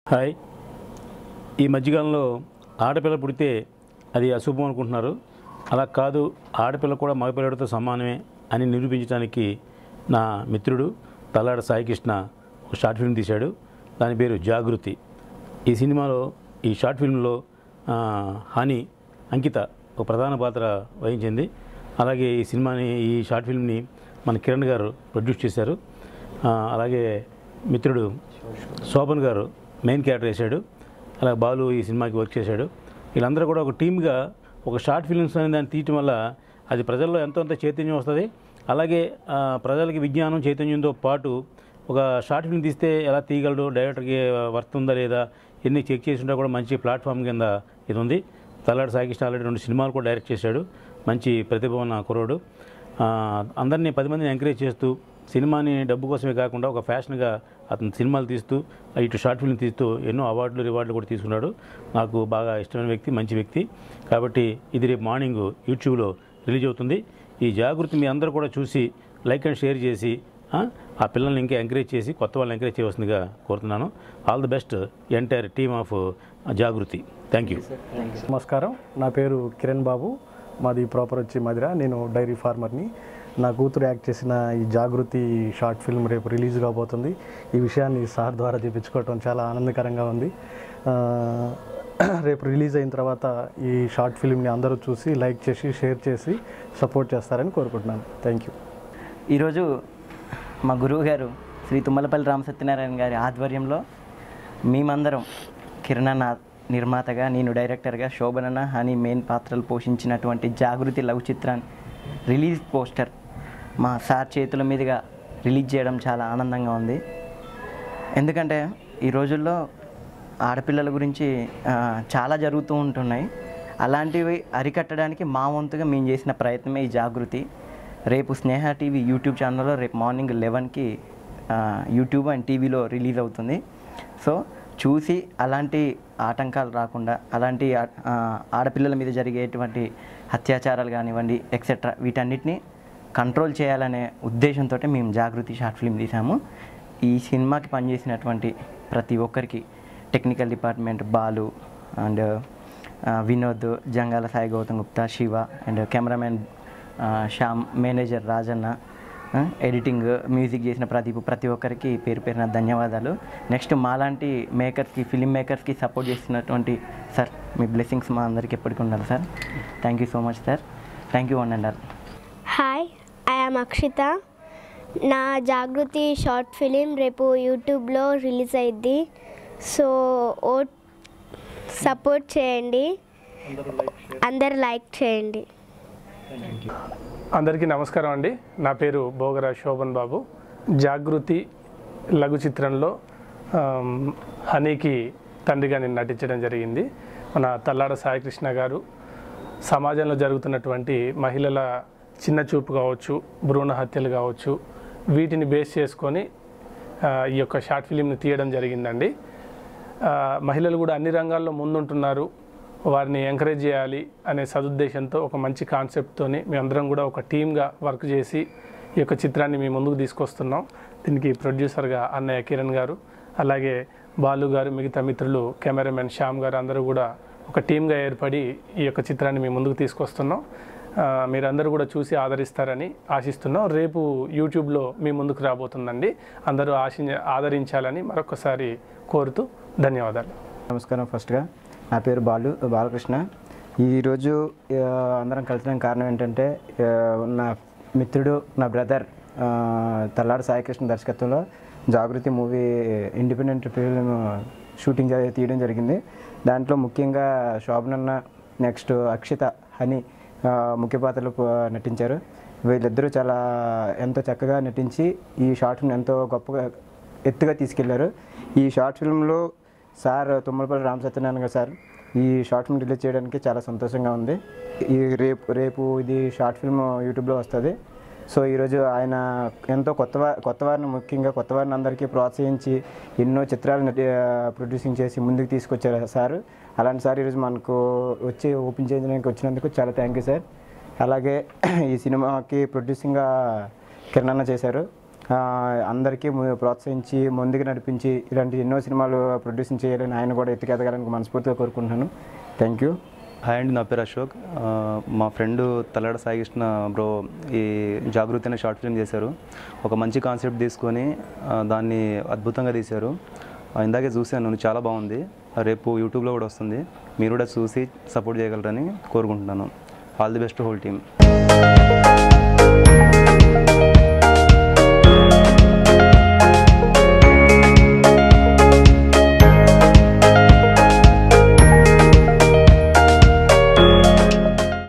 hi ఈ మధ్యకాలంలో ఆడపిల్ల పుడితే అది అశుభం అనుకుంటున్నారు అలా కాదు ఆడపిల్ల కూడా మగపిల్లడితో సమానమే అని నిరూపించడానికి నా మిత్రుడు తల్లాడ సాయికృష్ణ ఒక షార్ట్ ఫిల్మ్ తీశాడు దాని పేరు జాగృతి ఈ సినిమాలో ఈ షార్ట్ ఫిల్మ్లో ఆ, హనీ అంకిత ఒక ప్రధాన పాత్ర వహించింది అలాగే ఈ సినిమాని ఈ షార్ట్ ఫిల్మ్ని మన కిరణ్ గారు ప్రొడ్యూస్ చేశారు ఆ, అలాగే మిత్రుడు శోభన్ గారు మెయిన్ క్యారెక్టర్ వేశాడు అలాగే బాలు ఈ సినిమాకి వర్క్ చేశాడు వీళ్ళందరూ కూడా ఒక టీమ్గా ఒక షార్ట్ ఫిల్మ్స్ అనే దాన్ని తీయటం వల్ల అది ప్రజల్లో ఎంతో అంత చైతన్యం వస్తుంది అలాగే ఆ, ప్రజలకి విజ్ఞానం చైతన్యంతో పాటు ఒక షార్ట్ ఫిల్మ్ తీస్తే ఎలా తీయగలడు డైరెక్టర్కి వర్త్ ఉందా లేదా ఎన్ని చెక్ చేసి ఉంటే కూడా మంచి ప్లాట్ఫామ్ కింద ఇది ఉంది తల్లాడి సాయికృష్ణ ఆల్రెడీ రెండు సినిమాలు కూడా డైరెక్ట్ చేశాడు మంచి ప్రతిభ ఉన్న కుర్రోడు ఆ, అందరినీ పది మందిని ఎంకరేజ్ చేస్తూ సినిమాని డబ్బు కోసమే కాకుండా ఒక ఫ్యాషన్గా అతను సినిమాలు తీస్తూ ఇటు షార్ట్ ఫిల్మ్ తీస్తూ ఎన్నో అవార్డులు రివార్డులు కూడా తీసుకున్నాడు నాకు బాగా ఇష్టమైన వ్యక్తి మంచి వ్యక్తి కాబట్టి ఇది రేపు మార్నింగ్ యూట్యూబ్లో రిలీజ్ అవుతుంది ఈ జాగృతి మీ అందరూ కూడా చూసి లైక్ అండ్ షేర్ చేసి ఆ, ఆ పిల్లల్ని ఇంకా ఎంకరేజ్ చేసి కొత్త వాళ్ళని ఎంకరేజ్ చేయవలసిందిగా కోరుతున్నాను all the best entire team of Jagruti thank you నమస్కారం నా పేరు కిరణ్ బాబు మాది ప్రాపర్ వచ్చి మదిర నేను డైరీ ఫార్మర్ని నా కూతురు యాక్ట్ చేసిన ఈ జాగృతి షార్ట్ ఫిల్మ్ రేపు రిలీజ్ కాబోతుంది ఈ విషయాన్ని సార్ ద్వారా చూపించుకోవటం చాలా ఆనందకరంగా ఉంది ఆ, రేపు రిలీజ్ అయిన తర్వాత ఈ షార్ట్ ఫిల్మ్ని అందరూ చూసి లైక్ చేసి షేర్ చేసి సపోర్ట్ చేస్తారని కోరుకుంటున్నాను థ్యాంక్ యూ ఈరోజు మా గురువు గారు శ్రీ తుమ్మలపల్లి రామ సత్యనారాయణ గారి ఆధ్వర్యంలో మేమందరం కిరణన్న నిర్మాతగా నేను డైరెక్టర్గా శోభనన్న హనీ మెయిన్ పాత్రలు పోషించినటువంటి జాగృతి లఘు చిత్రాన్ని రిలీజ్ పోస్టర్ మా సార్ చేతుల మీదుగా రిలీజ్ చేయడం చాలా ఆనందంగా ఉంది ఎందుకంటే ఈ రోజుల్లో ఆడపిల్లల గురించి ఆ, చాలా జరుగుతూ ఉంటున్నాయి అలాంటివి అరికట్టడానికి మా వంతుగా మేము చేసిన ప్రయత్నమే ఈ జాగృతి రేపు స్నేహ టీవీ యూట్యూబ్ ఛానల్లో రేపు మార్నింగ్ లెవెన్కి యూట్యూబ్ అండ్ టీవీలో రిలీజ్ అవుతుంది సో చూసి అలాంటి ఆటంకాలు రాకుండా అలాంటి ఆ- ఆ, ఆడపిల్లల మీద జరిగేటువంటి అత్యాచారాలు కానివ్వండి ఎక్సెట్రా వీటన్నిటిని కంట్రోల్ చేయాలనే ఉద్దేశంతో మేము జాగృతి షార్ట్ ఫిల్మ్ తీసాము ఈ సినిమాకి పనిచేసినటువంటి ప్రతి ఒక్కరికి technical department Balu and Vinod Jangala Sai Gautam Gupta Shiva and cameraman Shyam manager Rajanna ఆ, ఎడిటింగ్ మ్యూజిక్ చేసిన ప్రతి ప్రతి ఒక్కరికి పేరు పేరున ధన్యవాదాలు నెక్స్ట్ మాలాంటి మేకర్స్కి ఫిలిం మేకర్స్కి సపోర్ట్ చేస్తున్నటువంటి సార్ మీ బ్లెస్సింగ్స్ మా అందరికి ఎప్పటికీ ఉండాలి sir thank you so much sir thank you one and all hi I am Akshita నా జాగృతి షార్ట్ ఫిలిం రేపు యూట్యూబ్లో రిలీజ్ అయింది సో ఓ సపోర్ట్ చేయండి అందరు లైక్ చేయండి అందరికీ నమస్కారం అండి నా పేరు భోగరా శోభన్ బాబు జాగృతి లఘు చిత్రంలో ఆమ్, హనీకి తండ్రిగా నేను నటించడం జరిగింది మన తల్లాడ సాయికృష్ణ గారు సమాజంలో జరుగుతున్నటువంటి మహిళల చిన్న చూపు కావచ్చు భ్రూణ హత్యలు కావచ్చు వీటిని బేస్ చేసుకొని ఆ, ఈ యొక్క షార్ట్ ఫిలింని తీయడం జరిగిందండి ఆ, మహిళలు కూడా అన్ని రంగాల్లో ముందుంటున్నారు వారిని ఎంకరేజ్ చేయాలి అనే సదుద్దేశంతో ఒక మంచి కాన్సెప్ట్తోని మేమందరం కూడా ఒక టీమ్గా వర్క్ చేసి ఈ యొక్క చిత్రాన్ని మీ ముందుకు తీసుకొస్తున్నాం దీనికి ప్రొడ్యూసర్గా అన్నయ్య కిరణ్ గారు అలాగే బాలు గారు మిగతా మిత్రులు కెమెరామెన్ శ్యామ్ గారు అందరూ కూడా ఒక టీమ్గా ఏర్పడి ఈ యొక్క చిత్రాన్ని మీ ముందుకు తీసుకొస్తున్నాం ఆ, మీరందరూ కూడా చూసి ఆదరిస్తారని ఆశిస్తున్నాం రేపు యూట్యూబ్లో మీ ముందుకు రాబోతుందండి అందరూ ఆశి ఆదరించాలని మరొకసారి కోరుతూ ధన్యవాదాలు నమస్కారం ఫస్ట్గా నా పేరు బాలు బాలకృష్ణ ఈరోజు ఆ, అందరం కలిసిన కారణం ఏంటంటే ఆ, నా మిత్రుడు నా బ్రదర్ ఆ, తల్లాడు సాయికృష్ణ దర్శకత్వంలో Jagruti movie independent film shooting జరి- తీయడం జరిగింది దాంట్లో ముఖ్యంగా శోభనన్న నెక్స్ట్ అక్షిత హని ఆ, ముఖ్య పాత్రలు ప- నటించారు వీళ్ళిద్దరూ చాలా ఎంతో చక్కగా నటించి ఈ షార్ట్ని ఎంతో గొప్పగా ఎత్తుగా తీసుకెళ్లారు ఈ షార్ట్ ఫిల్మ్లో సార్ తుమ్మలపల్లి రామ సత్యనారాయణ గారు సార్ ఈ షార్ట్ ఫిల్మ్ రిలీజ్ చేయడానికి చాలా సంతోషంగా ఉంది ఈ రేపు రేపు ఇది షార్ట్ ఫిల్మ్ యూట్యూబ్లో వస్తుంది సో ఈరోజు ఆయన ఎంతో కొత్త వా- కొత్త వారిని ముఖ్యంగా కొత్త వారిని అందరికీ ప్రోత్సహించి ఎన్నో చిత్రాలు నటి ప్రొడ్యూసింగ్ చేసి ముందుకు తీసుకొచ్చారు సార్ అలాంటి సార్ ఈరోజు మనకు వచ్చి ఓపెన్ చేయడానికి వచ్చినందుకు చాలా థ్యాంక్ యూ సార్ అలాగే ఈ సినిమాకి ప్రొడ్యూసింగ్గా కిరణ్ అన్న చేశారు ఆ, అందరికీ ము- ప్రోత్సహించి ముందుకు నడిపించి ఇలాంటి ఎన్నో సినిమాలు ప్రొడ్యూసింగ్ చేయాలని ఆయన కూడా ఎత్తుకెదగాలని మనస్ఫూర్తిగా కోరుకుంటున్నాను థ్యాంక్ యూ హాయ్ అండి నా పేరు అశోక్ ఆ, మా ఫ్రెండ్ తల్లడ సాయికృష్ణ బ్రో ఈ జాగృతి అనే షార్ట్ ఫిల్మ్ చేశారు ఒక మంచి కాన్సెప్ట్ తీసుకొని ఆ, దాన్ని అద్భుతంగా తీశారు ఆ, ఇందాకే చూశాను చాలా బాగుంది రేపు యూట్యూబ్లో కూడా వస్తుంది మీరు కూడా చూసి సపోర్ట్ చేయగలరని కోరుకుంటున్నాను all the best whole team